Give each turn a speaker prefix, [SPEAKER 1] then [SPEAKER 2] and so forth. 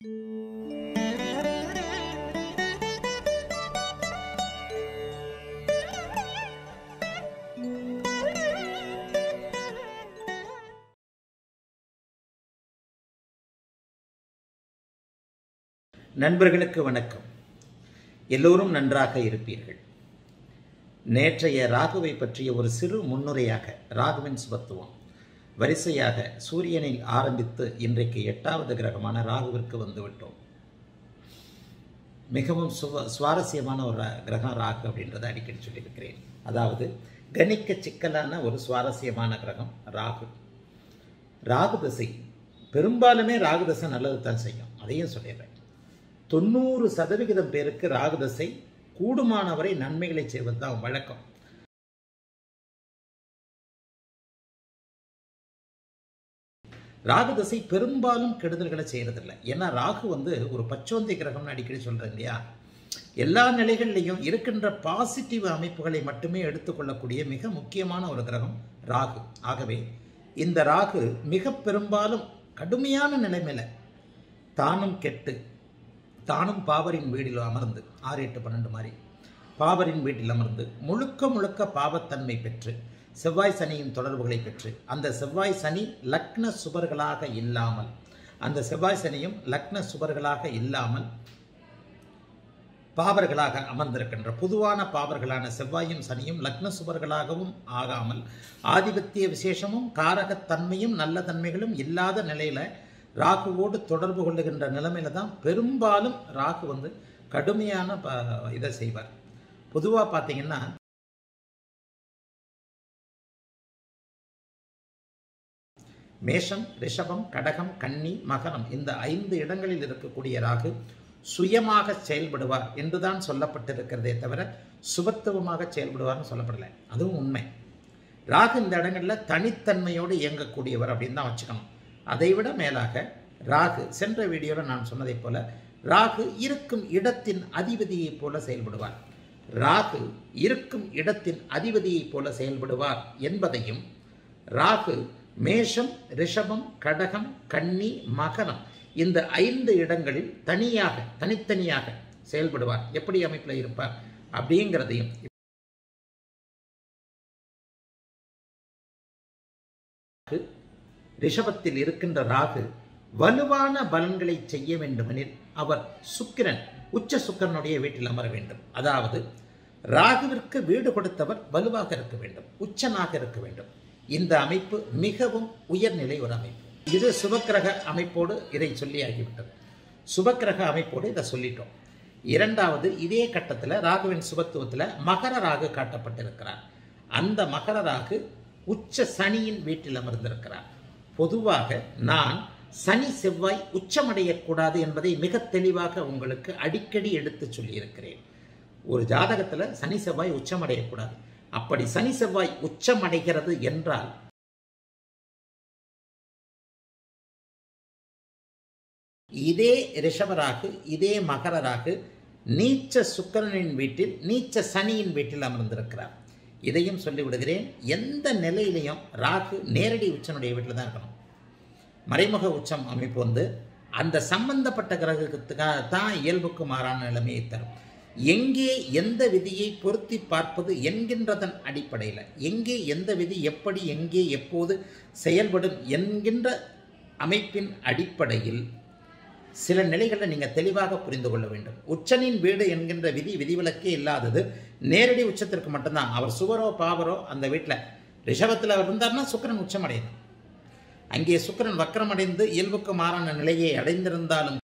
[SPEAKER 1] நண்பர்களுக்கு வணக்கம் எல்லோரும் நன்றாக இருப்பீர்கள் நேற்றைய ராகுவை பற்றிய ஒரு சிறு முன்னுரையாக ராகுவின் சுபத்துவம் வரிசையாக சூரியனில் ஆரம்பித்து இன்றைக்கு எட்டாவது கிரகமான ராகுவிற்கு வந்துவிட்டோம் மிகவும் சுவ சுவாரஸ்யமான ஒரு கிரகம் ராகு அப்படின்றத அடிக்கடி சொல்லியிருக்கிறேன் அதாவது கணிக்க சிக்கலான ஒரு சுவாரஸ்யமான கிரகம் ராகு ராகு தசை பெரும்பாலுமே ராகு தசை நல்லது தான் செய்யும் அதையும் சொல்லிடுறேன் தொண்ணூறு சதவிகிதம் பேருக்கு ராகுதசை கூடுமானவரை நன்மைகளை செய்வது தான் வழக்கம் ராகுதசை பெரும்பாலும் கெடுதல்களை செய்யறதில்லை ஏன்னா ராகு வந்து ஒரு பச்சோந்தி கிரகம்னு அடிக்கடி சொல்றேன் இல்லையா எல்லா நிலைகள்லையும் இருக்கின்ற பாசிட்டிவ் அமைப்புகளை மட்டுமே எடுத்துக்கொள்ளக்கூடிய மிக முக்கியமான ஒரு கிரகம் ராகு ஆகவே இந்த ராகு மிக பெரும்பாலும் கடுமையான நிலைமையில தானும் கெட்டு தானும் பாவரின் வீட்டில் அமர்ந்து ஆறு எட்டு பன்னெண்டு மாதிரி பாவரின் வீட்டில் அமர்ந்து முழுக்க முழுக்க பாவத்தன்மை பெற்று செவ்வாய் சனியின் தொடர்புகளை பெற்று அந்த செவ்வாய் சனி லக்ன சுபர்களாக இல்லாமல் அந்த செவ்வாய் சனியும் லக்ன சுபர்களாக இல்லாமல் பாவர்களாக அமர்ந்திருக்கின்ற பொதுவான பாவர்களான செவ்வாயும் சனியும் லக்ன சுபர்களாகவும் ஆகாமல் ஆதிபத்திய விசேஷமும் காரகத்தன்மையும் நல்ல தன்மைகளும் இல்லாத நிலையில ராகுவோடு தொடர்பு கொள்ளுகின்ற நிலைமையில தான் பெரும்பாலும் ராகு வந்து கடுமையான இதை செய்வார் பொதுவாக பார்த்தீங்கன்னா மேஷம் ரிஷபம் கடகம் கன்னி மகரம் இந்த ஐந்து இடங்களில் இருக்கக்கூடிய ராகு சுயமாக செயல்படுவார் என்றுதான் சொல்லப்பட்டிருக்கிறதே தவிர சுபத்துவமாக செயல்படுவார்னு சொல்லப்படலை அதுவும் உண்மை ராகு இந்த இடங்களில் தனித்தன்மையோடு இயங்கக்கூடியவர் அப்படின்னு தான் வச்சுக்கணும் அதைவிட மேலாக ராகு சென்ற வீடியோவில் நான் சொன்னதைப் போல ராகு இருக்கும் இடத்தின் அதிபதியைப் போல செயல்படுவார் ராகு இருக்கும் இடத்தின் அதிபதியைப் போல செயல்படுவார் என்பதையும் ராகு மேஷம் ரிஷபம் கடகம் கன்னி மகரம் இந்த ஐந்து இடங்களில் தனியாக தனித்தனியாக செயல்படுவார் எப்படி அமைப்பில் இருப்பார் அப்படிங்கிறதையும் ரிஷபத்தில் இருக்கின்ற ராகு வலுவான பலன்களை செய்ய வேண்டுமெனில் அவர் சுக்கிரன் உச்ச சுக்கரனுடைய வீட்டில் அமர வேண்டும் அதாவது ராகுவிற்கு வீடு கொடுத்தவர் வலுவாக இருக்க வேண்டும் உச்சனாக இருக்க வேண்டும் இந்த அமைப்பு மிகவும் உயர்நிலை ஒரு அமைப்பு இது சுபக்கிரக அமைப்போடு இதை சொல்லியாகிவிட்டது சுபக்கிரக அமைப்போடு இதை சொல்லிட்டோம் இரண்டாவது இதே கட்டத்தில் ராகுவின் சுபத்துவத்தில் மகர ராகு காட்டப்பட்டிருக்கிறார் அந்த மகர ராகு உச்ச சனியின் வீட்டில் அமர்ந்திருக்கிறார் பொதுவாக நான் சனி செவ்வாய் உச்சமடையக்கூடாது என்பதை மிக தெளிவாக உங்களுக்கு அடிக்கடி எடுத்து சொல்லியிருக்கிறேன் ஒரு ஜாதகத்தில் சனி செவ்வாய் உச்சமடையக்கூடாது அப்படி சனி செவ்வாய் உச்சமடைகிறது என்றால் இதே ரிஷபராகு இதே மகரராகு நீச்ச சுக்கரனின் வீட்டில் நீச்ச சனியின் வீட்டில் அமர்ந்திருக்கிறார் இதையும் சொல்லிவிடுகிறேன் எந்த நிலையிலையும் ராகு நேரடி உச்சனுடைய வீட்டில் தான் இருக்கணும் மறைமுக உச்சம் அமைப்பு வந்து அந்த சம்பந்தப்பட்ட கிரகத்துக்காக தான் இயல்புக்கு மாறான நிலைமையை தரும் எங்கே எந்த விதியை பொருத்தி பார்ப்பது என்கின்றதன் அடிப்படையில் எங்கே எந்த விதி எப்படி எங்கே எப்போது செயல்படும் என்கின்ற அமைப்பின் அடிப்படையில் சில நிலைகளில் நீங்கள் தெளிவாக புரிந்து கொள்ள வேண்டும் உச்சனின் வீடு என்கின்ற விதி விதிவிலக்கே இல்லாதது நேரடி உச்சத்திற்கு மட்டும்தான் அவர் சுவரோ பாவரோ அந்த வீட்டில் ரிஷபத்தில் அவர் இருந்தார்னா சுக்கரன் உச்சமடையணும் அங்கே சுக்கரன் வக்கரமடைந்து இயல்புக்கு மாறான நிலையை அடைந்திருந்தாலும்